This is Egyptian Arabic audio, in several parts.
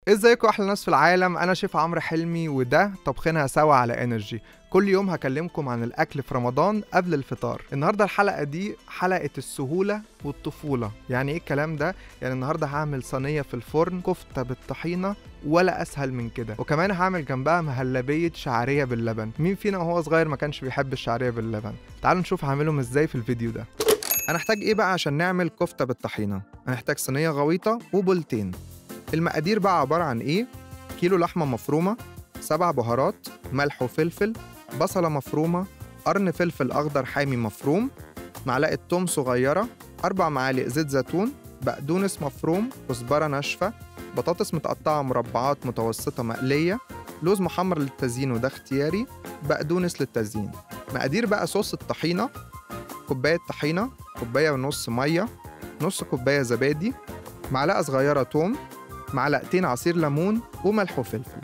ازيكم احلى ناس في العالم انا شيف عمرو حلمي وده طبخنا سوا على انرجي كل يوم هكلمكم عن الاكل في رمضان قبل الفطار النهارده الحلقه دي حلقه السهوله والطفوله يعني ايه الكلام ده يعني النهارده هعمل صينيه في الفرن كفته بالطحينه ولا اسهل من كده وكمان هعمل جنبها مهلبيه شعريه باللبن مين فينا وهو صغير ما كانش بيحب الشعريه باللبن تعالوا نشوف هعملهم ازاي في الفيديو ده هنحتاج ايه بقى عشان نعمل كفته بالطحينه هنحتاج صينيه غويطه وبولتين المقادير بقى عبارة عن إيه؟ كيلو لحمة مفرومة سبع بهارات ملح وفلفل بصلة مفرومة قرن فلفل أخضر حامي مفروم معلقة توم صغيرة أربع معالق زيت زيتون بقدونس مفروم كزبرة ناشفة بطاطس متقطعة مربعات متوسطة مقلية لوز محمر للتزيين وده اختياري بقدونس للتزيين مقادير بقى صوص الطحينة كوباية طحينة كوباية ونص مية نص كوباية زبادي معلقة صغيرة توم معلقتين عصير ليمون وملح وفلفل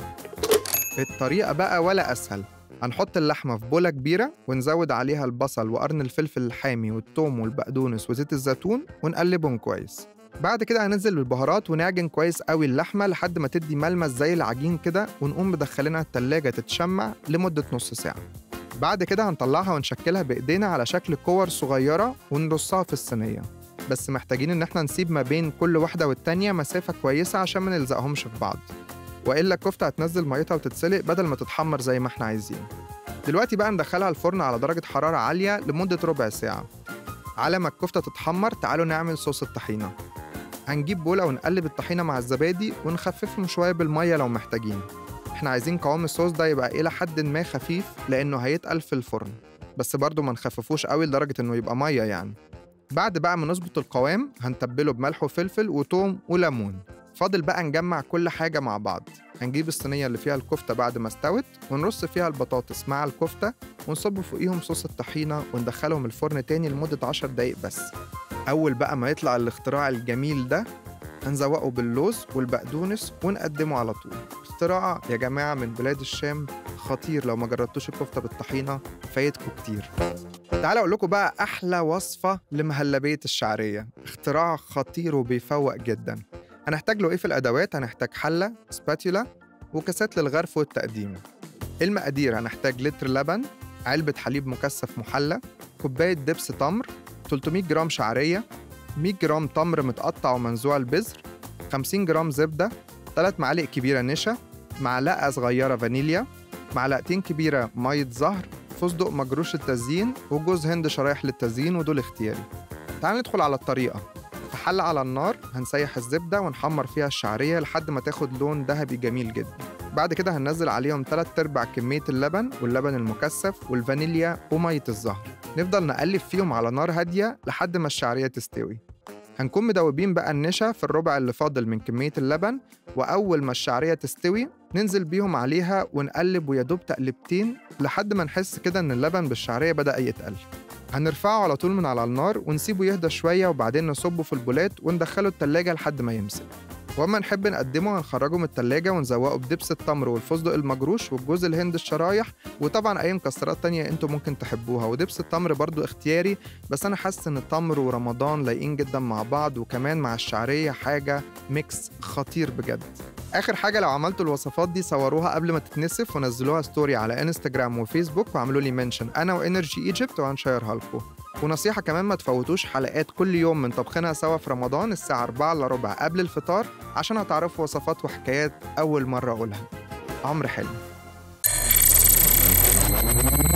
الطريقة بقى ولا أسهل هنحط اللحمة في بولة كبيرة ونزود عليها البصل وقرن الفلفل الحامي والثوم والبقدونس وزيت الزيتون ونقلبهم كويس بعد كده هننزل بالبهارات ونعجن كويس قوي اللحمة لحد ما تدي ملمس زي العجين كده ونقوم مدخلينها التلاجة تتشمع لمدة نص ساعة بعد كده هنطلعها ونشكلها بإيدينا على شكل كور صغيرة ونرصها في الصينية بس محتاجين ان احنا نسيب ما بين كل واحدة والتانية مسافة كويسة عشان ما نلزقهمش في بعض والا الكفتة هتنزل ميتها وتتسلق بدل ما تتحمر زي ما احنا عايزين دلوقتي بقى ندخلها الفرن على درجة حرارة عالية لمدة ربع ساعة على ما الكفتة تتحمر تعالوا نعمل صوص الطحينة هنجيب بولة ونقلب الطحينة مع الزبادي ونخففهم شوية بالمية لو محتاجين احنا عايزين قوام الصوص ده يبقى إلى حد ما خفيف لأنه هيتقل في الفرن بس برضه ما نخففوش قوي لدرجة إنه يبقى مية يعني بعد بقى ما نظبط القوام هنتبله بملح وفلفل وتوم وليمون فاضل بقى نجمع كل حاجة مع بعض هنجيب الصينية اللي فيها الكفتة بعد ما استوت ونرص فيها البطاطس مع الكفتة ونصب فوقيهم صوص الطحينة وندخلهم الفرن تاني لمدة عشر دقايق بس أول بقى ما يطلع الاختراع الجميل ده هنزوقه باللوز والبقدونس ونقدمه على طول اختراع يا جماعة من بلاد الشام خطير لو ما جربتوش الكفتة بالطحينة فايتكم كتير تعالوا اقول لكم بقى احلى وصفه لمهلبيه الشعريه اختراع خطير وبيفوق جدا هنحتاج له ايه في الادوات هنحتاج حله سباتيولا وكاسات للغرف والتقديم المقادير هنحتاج لتر لبن علبة حليب مكثف محلى كوباية دبس تمر 300 جرام شعرية 100 جرام تمر متقطع ومنزوع البذر 50 جرام زبدة 3 معالق كبيرة نشا معلقة صغيرة فانيليا معلقتين كبيرة مية زهر فستق مجروش التزيين وجوز هند شرايح للتزيين ودول اختياري تعال ندخل على الطريقة في حلة على النار هنسيح الزبدة ونحمر فيها الشعرية لحد ما تاخد لون ذهبي جميل جدا بعد كده هننزل عليهم 3 ارباع كمية اللبن واللبن المكثف والفانيليا ومية الزهر نفضل نقلب فيهم على نار هادية لحد ما الشعرية تستوي هنكون مدوبين بقى النشا في الربع اللي فاضل من كمية اللبن وأول ما الشعرية تستوي ننزل بيهم عليها ونقلب ويدوب تقلبتين لحد ما نحس كده إن اللبن بالشعرية بدأ يتقل هنرفعه على طول من على النار ونسيبه يهدى شوية وبعدين نصبه في البولات وندخله التلاجة لحد ما يمسك واما نحب نقدمه هنخرجه من التلاجة ونزوقه بدبس التمر والفستق المجروش والجوز الهند الشرايح وطبعا اي مكسرات تانية انتوا ممكن تحبوها ودبس التمر برضو اختياري بس انا حاسس ان التمر ورمضان لايقين جدا مع بعض وكمان مع الشعرية حاجة ميكس خطير بجد اخر حاجه لو عملتوا الوصفات دي صوروها قبل ما تتنسف ونزلوها ستوري على انستجرام وفيسبوك وعملوا لي منشن انا وانرجي ايجيبت وهنشيرها لكم ونصيحة كمان ما تفوتوش حلقات كل يوم من طبخنا سوا في رمضان الساعة 4 إلا ربع قبل الفطار عشان هتعرفوا وصفات وحكايات أول مرة أقولها عمرو حلمي